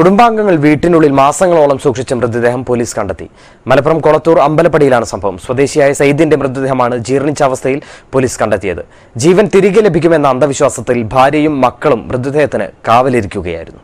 കുടുംബാംഗങ്ങൾ വീട്ടിനുള്ളിൽ മാസങ്ങളോളം സൂക്ഷിച്ച മൃതദേഹം പോലീസ് കണ്ടെത്തി മലപ്പുറം കൊളത്തൂർ അമ്പലപ്പടിയിലാണ് സംഭവം സ്വദേശിയായ സയ്യിദിന്റെ മൃതദേഹമാണ് ജീർണിച്ച അവസ്ഥയിൽ പോലീസ് കണ്ടെത്തിയത് ജീവൻ തിരികെ ലഭിക്കുമെന്ന അന്ധവിശ്വാസത്തിൽ ഭാര്യയും മക്കളും മൃതദേഹത്തിന് കാവലിരിക്കുകയായിരുന്നു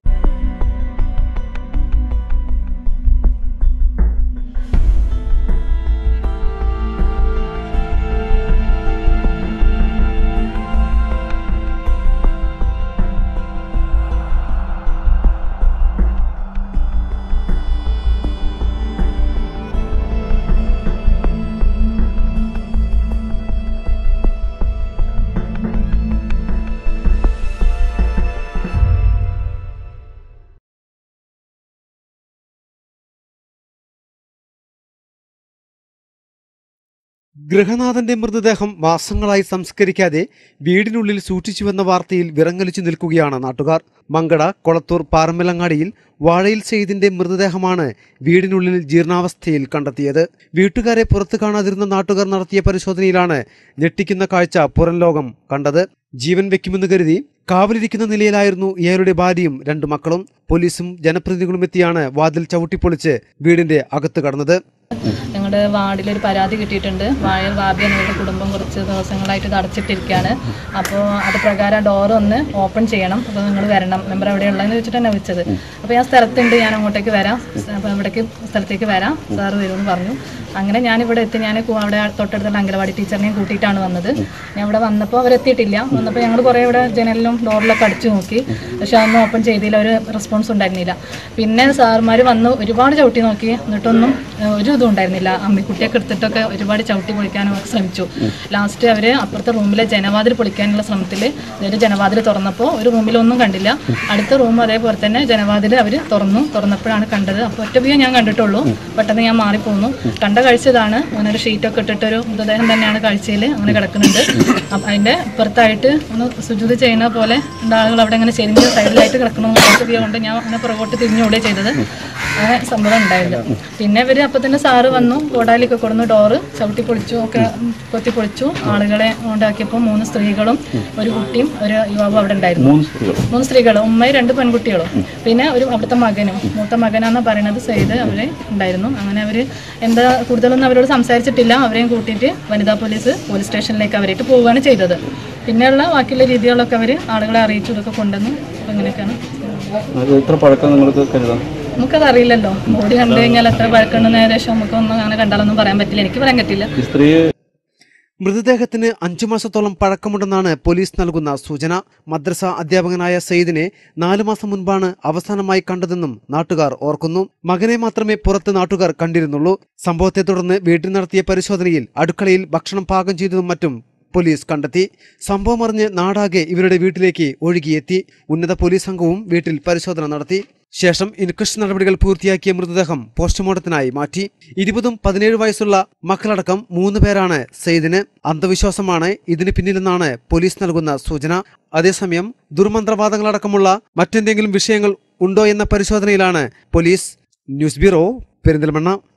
ഗൃഹനാഥന്റെ മൃതദേഹം മാസങ്ങളായി സംസ്കരിക്കാതെ വീടിനുള്ളിൽ സൂക്ഷിച്ചുവെന്ന വാർത്തയിൽ വിറങ്ങലിച്ചു നിൽക്കുകയാണ് നാട്ടുകാർ മങ്കട കൊളത്തൂർ പാറമ്പലങ്ങാടിയിൽ വാഴയിൽ സെയ്ദിന്റെ മൃതദേഹമാണ് വീടിനുള്ളിൽ ജീർണാവസ്ഥയിൽ കണ്ടെത്തിയത് വീട്ടുകാരെ പുറത്തു കാണാതിരുന്ന നാട്ടുകാർ നടത്തിയ പരിശോധനയിലാണ് ഞെട്ടിക്കുന്ന കാഴ്ച പുറം ലോകം കണ്ടത് ജീവൻ വെക്കുമെന്ന് കരുതി കാവലിരിക്കുന്ന നിലയിലായിരുന്നു ഇയാളുടെ ഭാര്യയും രണ്ടു മക്കളും പോലീസും ജനപ്രതിനിധികളും എത്തിയാണ് വാതിൽ ചവിട്ടിപ്പൊളിച്ച് വീടിന്റെ അകത്ത് കടന്നത് ഞങ്ങളുടെ വാർഡിലൊരു പരാതി കിട്ടിയിട്ടുണ്ട് വാഴൽ വാബി എന്നവരുടെ കുടുംബം കുറച്ച് ദിവസങ്ങളായിട്ട് ഇത് അടച്ചിട്ടിരിക്കുകയാണ് അപ്പോൾ അത് പ്രകാരം ഡോർ ഒന്ന് ഓപ്പൺ ചെയ്യണം അപ്പോൾ നിങ്ങൾ വരണം മെമ്പർ എവിടെയുള്ളതെന്ന് വെച്ചിട്ട് തന്നെ വിളിച്ചത് അപ്പോൾ ഞാൻ സ്ഥലത്തുണ്ട് ഞാൻ അങ്ങോട്ടേക്ക് വരാം അപ്പോൾ ഇവിടേക്ക് സ്ഥലത്തേക്ക് വരാം സാറ് വരുമെന്ന് പറഞ്ഞു അങ്ങനെ ഞാനിവിടെ എത്തി ഞാൻ കു- അവിടെ തൊട്ടടുത്തുള്ള അംഗനവാടി ടീച്ചറിനെയും കൂട്ടിയിട്ടാണ് വന്നത് ഞാൻ ഇവിടെ വന്നപ്പോൾ അവരെത്തിയിട്ടില്ല വന്നപ്പോൾ ഞങ്ങൾ കുറേ ഇവിടെ ജനലിലും ഡോറിലൊക്കെ അടിച്ചു നോക്കി പക്ഷെ അതൊന്നും ഓപ്പൺ ചെയ്തില്ല ഒരു റെസ്പോൺസ് ഉണ്ടായിരുന്നില്ല പിന്നെ സാറുമാർ വന്ന് ഒരുപാട് ചവിട്ടി നോക്കി എന്നിട്ടൊന്നും ഏഹ്, ഒരു ഇതും ഉണ്ടായിരുന്നില്ല അമ്മിക്കുട്ടിയൊക്കെ എടുത്തിട്ടൊക്കെ ഒരുപാട് ചവിട്ടി പൊളിക്കാനും ഒക്കെ ശ്രമിച്ചു ലാസ്റ്റ് അവർ അപ്പുറത്തെ റൂമിലെ ജനവാതിൽ പൊളിക്കാനുള്ള ശ്രമത്തിൽ ഒരു ജനവാതിൽ തുറന്നപ്പോൾ ഒരു റൂമിലൊന്നും കണ്ടില്ല അടുത്ത റൂം അതേപോലെ തന്നെ ജനവാതിൽ അവർ തുറന്നു തുറന്നപ്പോഴാണ് കണ്ടത് അപ്പോൾ ഒറ്റ വ്യൂ ഞാൻ കണ്ടിട്ടുള്ളൂ പെട്ടെന്ന് ഞാൻ മാറിപ്പോന്നു കണ്ട കാഴ്ച ഇതാണ് അങ്ങനെ ഒരു ഷീറ്റൊക്കെ ഇട്ടിട്ടൊരു മൃതദേഹം തന്നെയാണ് കാഴ്ചയിൽ അങ്ങനെ കിടക്കുന്നുണ്ട് അപ്പം അതിൻ്റെ ഇപ്പുറത്തായിട്ട് ഒന്ന് സുജൂത് ചെയ്യുന്ന പോലെ ഉണ്ട് ആളുകൾ അവിടെ അങ്ങനെ ചെരിഞ്ഞ് സൈഡിലായിട്ട് കിടക്കണം വ്യൂ കൊണ്ട് ഞാൻ അങ്ങനെ പുറകോട്ട് തിരിഞ്ഞുകൂടെ ചെയ്തത് അങ്ങനെ സംഭവം ഉണ്ടായില്ല പിന്നെ ഇവർ അപ്പം തന്നെ സാറ് വന്നു കോടാലിയൊക്കെ കൊടുന്നു ഡോറ് ചവിട്ടി പൊളിച്ചു ഒക്കെ ഉം, കൊത്തി പൊളിച്ചു ആളുകളെ ഉണ്ടാക്കിയപ്പോൾ മൂന്ന് സ്ത്രീകളും ഒരു കുട്ടിയും ഒരു യുവാവും അവിടെ ഉണ്ടായിരുന്നു മൂന്ന് സ്ത്രീകളും ഉമ്മയും രണ്ട് പെൺകുട്ടികളും പിന്നെ ഒരു അവിടുത്തെ മകനും മൂത്ത മകനാന്ന് പറയുന്നത് സെയ്ത് അവരെ ഉണ്ടായിരുന്നു അങ്ങനെ അവർ എന്താ കൂടുതലൊന്നും അവരോട് സംസാരിച്ചിട്ടില്ല അവരെയും കൂട്ടിയിട്ട് വനിതാ പോലീസ് പോലീസ് സ്റ്റേഷനിലേക്ക് അവരായിട്ട് പോവുകയാണ് ചെയ്തത് പിന്നെയുള്ള ബാക്കിയുള്ള രീതികളൊക്കെ അവർ ആളുകളെ അറിയിച്ചു ഇതൊക്കെ കൊണ്ടുവന്നു അപ്പോൾ ഇങ്ങനെയൊക്കെയാണ് അത് എത്ര പഴക്കം നിങ്ങൾക്ക് കരുതാം നമുക്കത് അറിയില്ലല്ലോ ബോഡി കണ്ടു കഴിഞ്ഞാൽ എത്ര പഴക്കണ്ടെന്ന് ഏകദേശം നമുക്കൊന്നും അങ്ങനെ കണ്ടാലൊന്നും പറയാൻ പറ്റില്ല എനിക്ക് പറയാൻ പറ്റില്ല ഈ സ്ത്രീ മൃതദേഹത്തിന് അഞ്ചു മാസത്തോളം പഴക്കമുണ്ടെന്നാണ് പോലീസ് നൽകുന്ന സൂചന മദ്രസ അധ്യാപകനായ സയ്യിദിനെ നാലു മാസം മുൻപാണ് അവസാനമായി കണ്ടതെന്നും നാട്ടുകാർ ഓർക്കുന്നു മകനെ മാത്രമേ പുറത്ത് നാട്ടുകാർ കണ്ടിരുന്നുള്ളൂ സംഭവത്തെ തുടർന്ന് വീട്ടിൽ നടത്തിയ പരിശോധനയിൽ അടുക്കളയിൽ ഭക്ഷണം പാകം ചെയ്തതും മറ്റും പോലീസ് കണ്ടെത്തി സംഭവം അറിഞ്ഞ് നാടാകെ ഇവരുടെ വീട്ടിലേക്ക് ഒഴുകിയെത്തി ഉന്നത പോലീസ് സംഘവും വീട്ടിൽ പരിശോധന നടത്തി ശേഷം ഇൻക്വസ്റ്റ് നടപടികൾ പൂർത്തിയാക്കിയ മൃതദേഹം പോസ്റ്റ്മോർട്ടത്തിനായി മാറ്റി ഇരുപതും പതിനേഴ് വയസ്സുള്ള മക്കളടക്കം മൂന്ന് പേരാണ് സെയ്ദിന് അന്ധവിശ്വാസമാണ് ഇതിന് പിന്നിലെന്നാണ് പോലീസ് നൽകുന്ന സൂചന അതേസമയം ദുർമന്ത്രവാദങ്ങളടക്കമുള്ള മറ്റെന്തെങ്കിലും വിഷയങ്ങൾ ഉണ്ടോ എന്ന പരിശോധനയിലാണ് പോലീസ് ന്യൂസ് ബ്യൂറോ പെരിന്തൽമണ്ണ